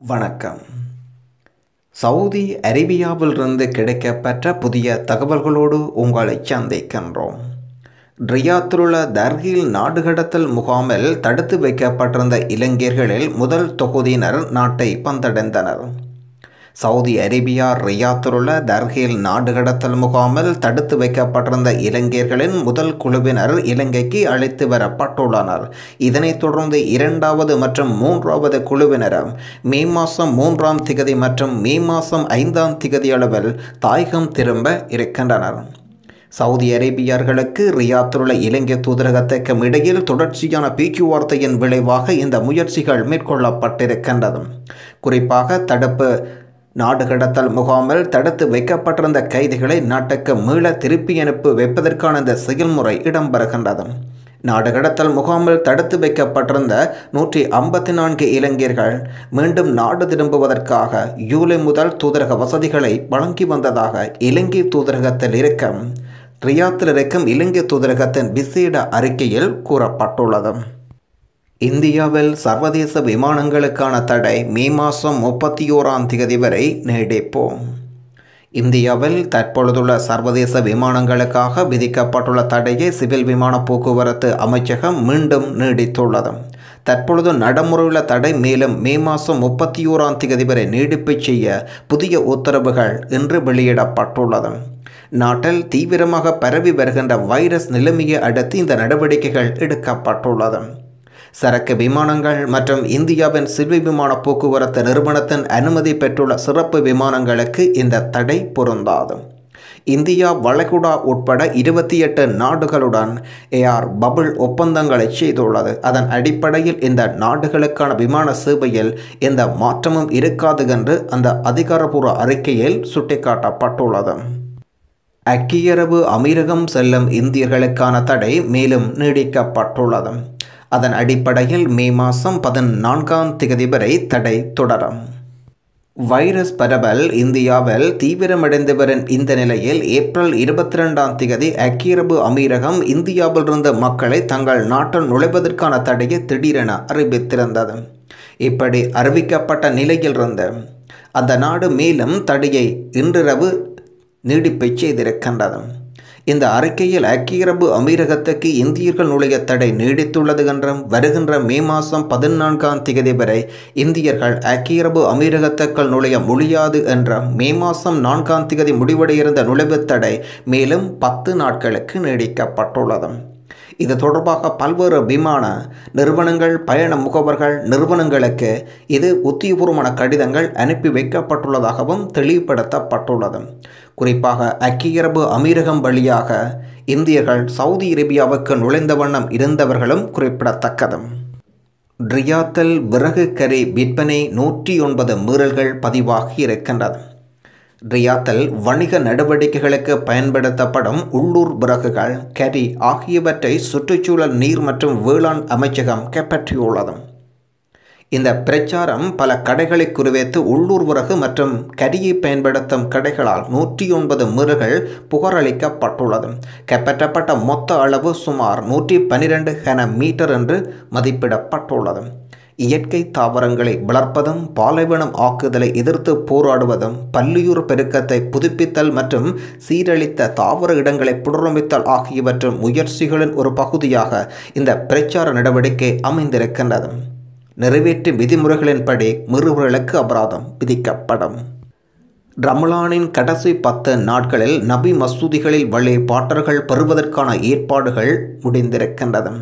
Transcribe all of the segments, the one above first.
வணக்கம் சவுதி அரேபியாவிலிருந்து கிடைக்கப்பெற்ற புதிய தகவல்களோடு உங்களை சந்திக்கின்றோம் ரியாத்திலுள்ள தர்கில் நாடுகடத்தல் முகாமில் தடுத்து வைக்கப்பட்டிருந்த இலங்கையர்களில் முதல் தொகுதியினர் நாட்டை வந்தடைந்தனர் சவுதி அரேபியா ரியாத்திலுள்ள தர்கில் நாடுகடத்தல் முகாமில் தடுத்து வைக்கப்பட்டிருந்த இலங்கையர்களின் முதல் குழுவினர் இலங்கைக்கு அழைத்து வரப்பட்டுள்ளனர் இதனைத் தொடர்ந்து இரண்டாவது மற்றும் மூன்றாவது குழுவினரும் மே மாதம் மூன்றாம் திகதி மற்றும் மே மாதம் ஐந்தாம் திகதி அளவில் தாயகம் திரும்ப இருக்கின்றனர் சவுதி அரேபியர்களுக்கு ரியாத்திலுள்ள இலங்கை தூதரகத்துக்கும் இடையில் தொடர்ச்சியான பேச்சுவார்த்தையின் விளைவாக இந்த முயற்சிகள் மேற்கொள்ளப்பட்டிருக்கின்றது குறிப்பாக தடுப்பு நாடு கடத்தல் முகாமில் தடுத்து வைக்கப்பட்டிருந்த கைதிகளை நாட்டுக்கு மீள திருப்பி அனுப்பி வைப்பதற்கான இந்த செயல்முறை இடம்பெறுகின்றது நாடு கடத்தல் முகாமில் தடுத்து வைக்கப்பட்டிருந்த நூற்றி ஐம்பத்தி நான்கு இளைஞர்கள் மீண்டும் நாடு திரும்புவதற்காக ஜூலை முதல் தூதரக வசதிகளை வழங்கி வந்ததாக இலங்கை தூதரகத்தில் இருக்கும் ரியாத்தில் இருக்கும் இலங்கை தூதரகத்தின் விசேட அறிக்கையில் கூறப்பட்டுள்ளது இந்தியாவில் சர்வதேச விமானங்களுக்கான தடை மே மாதம் முப்பத்தி ஓராம் தேதி வரை நீடிப்போம் இந்தியாவில் தற்பொழுதுள்ள சர்வதேச விமானங்களுக்காக விதிக்கப்பட்டுள்ள தடையை சிவில் விமான போக்குவரத்து அமைச்சகம் மீண்டும் நீடித்துள்ளது தற்பொழுது நடைமுறையுள்ள தடை மேலும் மே மாதம் முப்பத்தி ஓராம் தேதி வரை நீடிப்பு செய்ய புதிய உத்தரவுகள் இன்று வெளியிடப்பட்டுள்ளது நாட்டில் தீவிரமாக பரவி வருகின்ற வைரஸ் நிலைமையை அடுத்து இந்த நடவடிக்கைகள் எடுக்கப்பட்டுள்ளது சரக்கு விமானங்கள் மற்றும் இந்தியாவின் சிவில் விமான போக்குவரத்து நிறுவனத்தின் அனுமதி பெற்றுள்ள சிறப்பு விமானங்களுக்கு இந்த தடை பொருந்தாது இந்தியா வளைகுடா உட்பட இருபத்தி எட்டு நாடுகளுடன் ஏஆர் பபுள் ஒப்பந்தங்களை செய்துள்ளது அதன் அடிப்படையில் இந்த நாடுகளுக்கான விமான சேவையில் எந்த மாற்றமும் இருக்காது என்று அந்த அதிகாரப்பூர்வ அறிக்கையில் சுட்டிக்காட்டப்பட்டுள்ளது ஐக்கிய அரபு அமீரகம் செல்லும் இந்தியர்களுக்கான தடை மேலும் நீடிக்கப்பட்டுள்ளது அதன் அடிப்படையில் மே மாதம் பதினான்காம் தேதி வரை தடை தொடரும் வைரஸ் பரவல் இந்தியாவில் தீவிரமடைந்து வரும் இந்த நிலையில் ஏப்ரல் இருபத்தி ரெண்டாம் தேதி ஐக்கிய அரபு அமீரகம் இந்தியாவில் இருந்த மக்களை தங்கள் நாட்டில் நுழைவதற்கான தடையை திடீரென அறிவித்திருந்தது இப்படி அறிவிக்கப்பட்ட நிலையிலிருந்து அந்த நாடு மேலும் தடையை இன்றிரவு நீடிப்பை செய்திருக்கின்றது இந்த அறிக்கையில் ஐக்கிய அரபு அமீரகத்துக்கு இந்தியர்கள் நுழைய தடை நீடித்துள்ளது என்றும் வருகின்ற மே மாதம் பதினான்காம் தேதி வரை இந்தியர்கள் ஐக்கிய அரபு அமீரகத்துக்கள் நுழைய முடியாது என்றும் மே மாதம் நான்காம் தேதி முடிவடையிருந்த நுழைவுத் தடை மேலும் பத்து நாட்களுக்கு நீடிக்கப்பட்டுள்ளது இது தொடர்பாக பல்வேறு விமான நிறுவனங்கள் பயண முகவர்கள் நிறுவனங்களுக்கு இது உத்தியபூர்வமான கடிதங்கள் அனுப்பி வைக்கப்பட்டுள்ளதாகவும் தெளிவுபடுத்தப்பட்டுள்ளது குறிப்பாக ஐக்கிய அரபு அமீரகம் வழியாக இந்தியர்கள் சவுதி அரேபியாவுக்கு நுழைந்த வண்ணம் இருந்தவர்களும் குறிப்பிடத்தக்கது ரியாத்தில் விறகு கறி விற்பனை நூற்றி ஒன்பது மீறல்கள் பதிவாகி இருக்கின்றது ரியாத்தில் வணிக நடவடிக்கைகளுக்கு பயன்படுத்தப்படும் உள்ளூர் விறகுகள் கரி ஆகியவற்றை சுற்றுச்சூழல் நீர் மற்றும் வேளாண் அமைச்சகம் கைப்பற்றியுள்ளது இந்த பிரச்சாரம் பல கடைகளை குறிவைத்து உள்ளூர் விறகு மற்றும் கரியை பயன்படுத்தும் கடைகளால் நூற்றி ஒன்பது மீறுகள் புகாரளிக்கப்பட்டுள்ளது கைப்பற்றப்பட்ட மொத்த அளவு சுமார் நூற்றி பன்னிரெண்டு கன மீட்டர் என்று மதிப்பிடப்பட்டுள்ளது இயற்கை தாவரங்களை வளர்ப்பதும் பாலைவனம் ஆக்குதலை எதிர்த்து போராடுவதும் பல்லியூர் பெருக்கத்தை புதுப்பித்தல் மற்றும் சீரழித்த தாவர இடங்களை புனரமைத்தல் ஆகியவற்றின் முயற்சிகளின் ஒரு பகுதியாக இந்த பிரச்சார நடவடிக்கை அமைந்திருக்கின்றது நிறைவேற்றும் விதிமுறைகளின்படி மீறுவர்களுக்கு அபராதம் விதிக்கப்படும் ரமலானின் கடைசி பத்து நாட்களில் நபி மசூதிகளில் வழிபாட்டர்கள் பெறுவதற்கான ஏற்பாடுகள் முடிந்திருக்கின்றது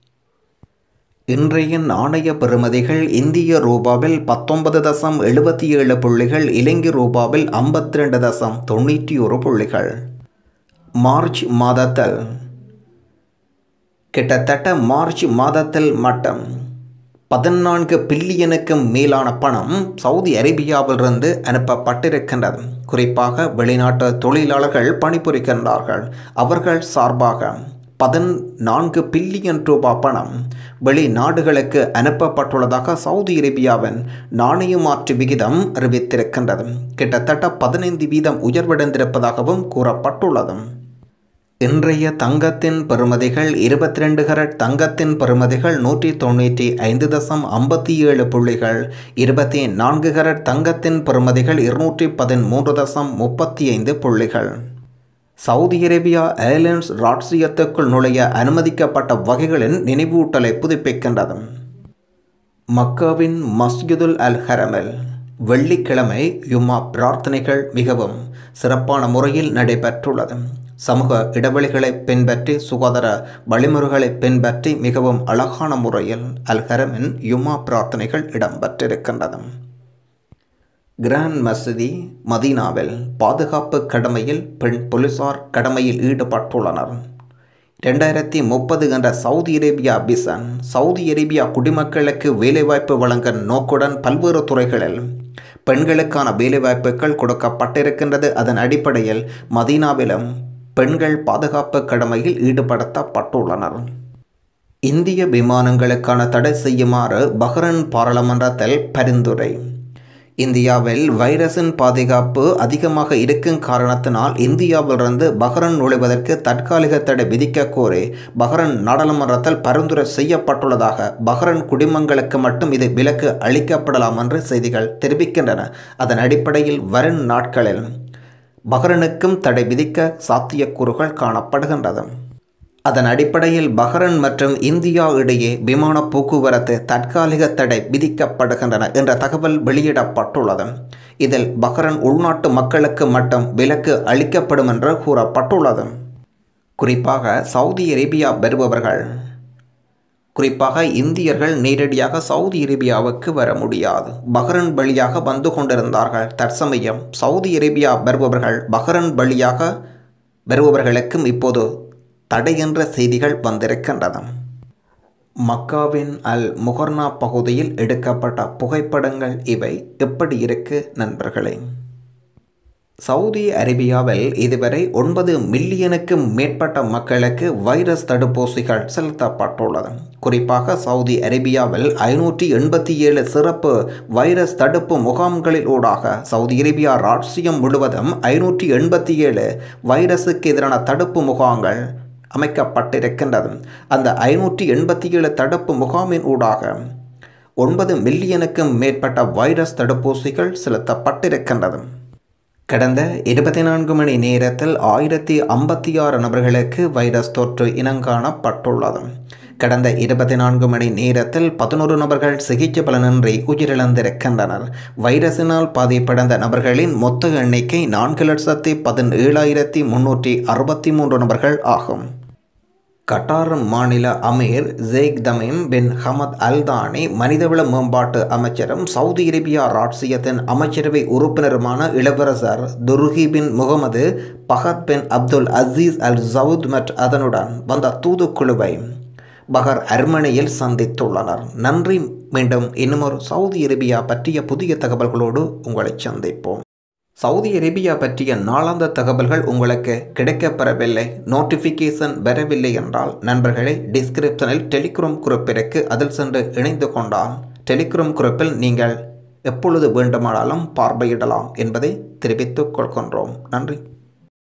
இன்றைய நாணய பெறுமதிகள் இந்திய ரூபாவில் பத்தொன்பது தசம் எழுபத்தி ஏழு புள்ளிகள் இலங்கை ரூபாவில் ஐம்பத்தி ரெண்டு தசம் தொண்ணூற்றி ஒரு புள்ளிகள் மார்ச் மாதத்தில் கிட்டத்தட்ட மார்ச் மாதத்தில் மட்டும் பதினான்கு பில்லியனுக்கும் மேலான பணம் சவுதி அரேபியாவிலிருந்து அனுப்பப்பட்டிருக்கின்றது குறிப்பாக வெளிநாட்டு தொழிலாளர்கள் பணிபுரிக்கின்றார்கள் அவர்கள் சார்பாக பதினான்கு பில்லியன் ரூபாய் பணம் வெளிநாடுகளுக்கு அனுப்பப்பட்டுள்ளதாக சவுதி அரேபியாவின் நாணய மாற்று விகிதம் அறிவித்திருக்கின்றது கிட்டத்தட்ட பதினைந்து வீதம் உயர்வடைந்திருப்பதாகவும் கூறப்பட்டுள்ளது இன்றைய தங்கத்தின் பெறுமதிகள் இருபத்தி ரெண்டு கரட் தங்கத்தின் பெறுமதிகள் நூற்றி தொண்ணூற்றி ஐந்து தசம் ஐம்பத்தி ஏழு புள்ளிகள் இருபத்தி நான்கு கரட் தங்கத்தின் பெறுமதிகள் இருநூற்றி பதிமூன்று தசம் முப்பத்தி ஐந்து புள்ளிகள் சவுதி அரேபியா ஏர்லைன்ஸ் ராட்சியத்துக்குள் நுழைய அனுமதிக்கப்பட்ட வகைகளின் நினைவூட்டலை புதுப்பிக்கின்றது மக்காவின் மஸ்ஜிதுல் அல் ஹரமில் வெள்ளிக்கிழமை யுமா பிரார்த்தனைகள் மிகவும் சிறப்பான முறையில் நடைபெற்றுள்ளது சமூக இடைவெளிகளை பின்பற்றி சுகாதார வழிமுறைகளை பின்பற்றி மிகவும் அழகான முறையில் அல் ஹரமின் யுமா பிரார்த்தனைகள் இடம்பெற்றிருக்கின்றது கிராண்ட் மசூதி மதீனாவில் பாதுகாப்பு கடமையில் பெண் போலீசார் கடமையில் ஈடுபட்டுள்ளனர் ரெண்டாயிரத்தி முப்பது என்ற Saudi Arabia vision Saudi Arabia குடிமக்களுக்கு வேலைவாய்ப்பு வழங்க நோக்குடன் பல்வேறு துறைகளில் பெண்களுக்கான வேலைவாய்ப்புகள் கொடுக்கப்பட்டிருக்கின்றது அதன் அடிப்படையில் மதீனாவிலும் பெண்கள் பாதுகாப்பு கடமையில் ஈடுபடுத்தப்பட்டுள்ளனர் இந்திய விமானங்களுக்கான தடை செய்யுமாறு பஹ்ரைன் பாராளுமன்றத்தில் பரிந்துரை இந்தியாவில் வைரஸின் பாதுகாப்பு அதிகமாக இருக்கும் காரணத்தினால் இந்தியாவிலிருந்து பஹ்ரைன் நுழைவதற்கு தற்காலிக தடை விதிக்க கோரி பஹ்ரைன் நாடாளுமன்றத்தில் பரிந்துரை செய்யப்பட்டுள்ளதாக பஹ்ரைன் குடிமங்களுக்கு மட்டும் இது விலக்கு அளிக்கப்படலாம் என்று செய்திகள் தெரிவிக்கின்றன அதன் அடிப்படையில் வரும் நாட்களில் பஹ்ரைனுக்கும் தடை விதிக்க சாத்தியக்கூறுகள் காணப்படுகின்றது அதன் அடிப்படையில் பஹ்ரைன் மற்றும் இந்தியா இடையே விமான போக்குவரத்து தற்காலிக தடை விதிக்கப்படுகின்றன என்ற தகவல் வெளியிடப்பட்டுள்ளது இதில் பஹ்ரைன் உள்நாட்டு மக்களுக்கு மட்டும் விலக்கு அளிக்கப்படும் என்று கூறப்பட்டுள்ளது குறிப்பாக சவுதி அரேபியா பெறுபவர்கள் குறிப்பாக இந்தியர்கள் நேரடியாக சவுதி அரேபியாவுக்கு வர முடியாது பஹ்ரைன் வழியாக வந்து கொண்டிருந்தார்கள் தற்சமயம் சவுதி அரேபியா வருபவர்கள் பஹ்ரைன் வழியாக வருபவர்களுக்கும் இப்போது தடை என்ற செய்திகள் வந்திருக்கின்றன மக்காவின் அல் முகர்னா பகுதியில் எடுக்கப்பட்ட புகைப்படங்கள் இவை எப்படி இருக்கு நண்பர்களே சவுதி அரேபியாவில் இதுவரை ஒன்பது மில்லியனுக்கும் மேற்பட்ட மக்களுக்கு வைரஸ் தடுப்பூசிகள் செலுத்தப்பட்டுள்ளது குறிப்பாக சவுதி அரேபியாவில் ஐநூற்றி எண்பத்தி ஏழு சிறப்பு வைரஸ் தடுப்பு முகாம்களில் ஊடாக சவுதி அரேபியா ராட்சியம் முழுவதும் ஐநூற்றி எண்பத்தி ஏழு வைரஸுக்கு எதிரான தடுப்பு முகாம்கள் அமைக்கப்பட்டிருக்கின்றது அந்த ஐநூற்றி எண்பத்தி ஏழு தடுப்பு முகாமின் ஊடாக ஒன்பது மில்லியனுக்கும் மேற்பட்ட வைரஸ் தடுப்பூசிகள் செலுத்தப்பட்டிருக்கின்றது கடந்த இருபத்தி நான்கு மணி நேரத்தில் ஆயிரத்தி ஐம்பத்தி ஆறு நபர்களுக்கு வைரஸ் தொற்று இனங்காணப்பட்டுள்ளது கடந்த இருபத்தி நான்கு மணி நேரத்தில் பதினோரு நபர்கள் சிகிச்சை பலனின்றி உயிரிழந்திருக்கின்றனர் வைரஸினால் பாதிப்படைந்த நபர்களின் மொத்த எண்ணிக்கை நான்கு லட்சத்தி பதினேழாயிரத்தி முன்னூற்றி அறுபத்தி மூன்று நபர்கள் ஆகும் கட்டார் மாநில அமீர் Sheikh Tamim bin Hamad Al Thani மனிதவள மேம்பாட்டு அமைச்சரும் சவுதி அரேபியா ராட்சியத்தின் அமைச்சரவை உறுப்பினருமான இளவரசர் Turki bin Mohammed Fahad bin Abdul Aziz Al Saud மற்றும் அதனுடன் வந்த தூதுக்குழுவை பஹர் அர்மனியில் சந்தித்துள்ளனர் நன்றி மீண்டும் இன்னுமொரு சவுதி அரேபியா பற்றிய புதிய தகவல்களோடு உங்களை சந்திப்போம் சவுதி அரேபியா பற்றிய நாளாந்த தகவல்கள் உங்களுக்கு கிடைக்கப்பெறவில்லை நோட்டிஃபிகேஷன் வரவில்லை என்றால் நண்பர்களே டிஸ்கிரிப்ஷனில் டெலிகிராம் குரூப் இருக்கு அதில் சென்று இணைந்து கொண்டால் டெலிகிராம் குரூப்பில் நீங்கள் எப்பொழுது வேண்டுமானாலும் பார்வையிடலாம் என்பதை தெரிவித்துக் கொள்கின்றோம் நன்றி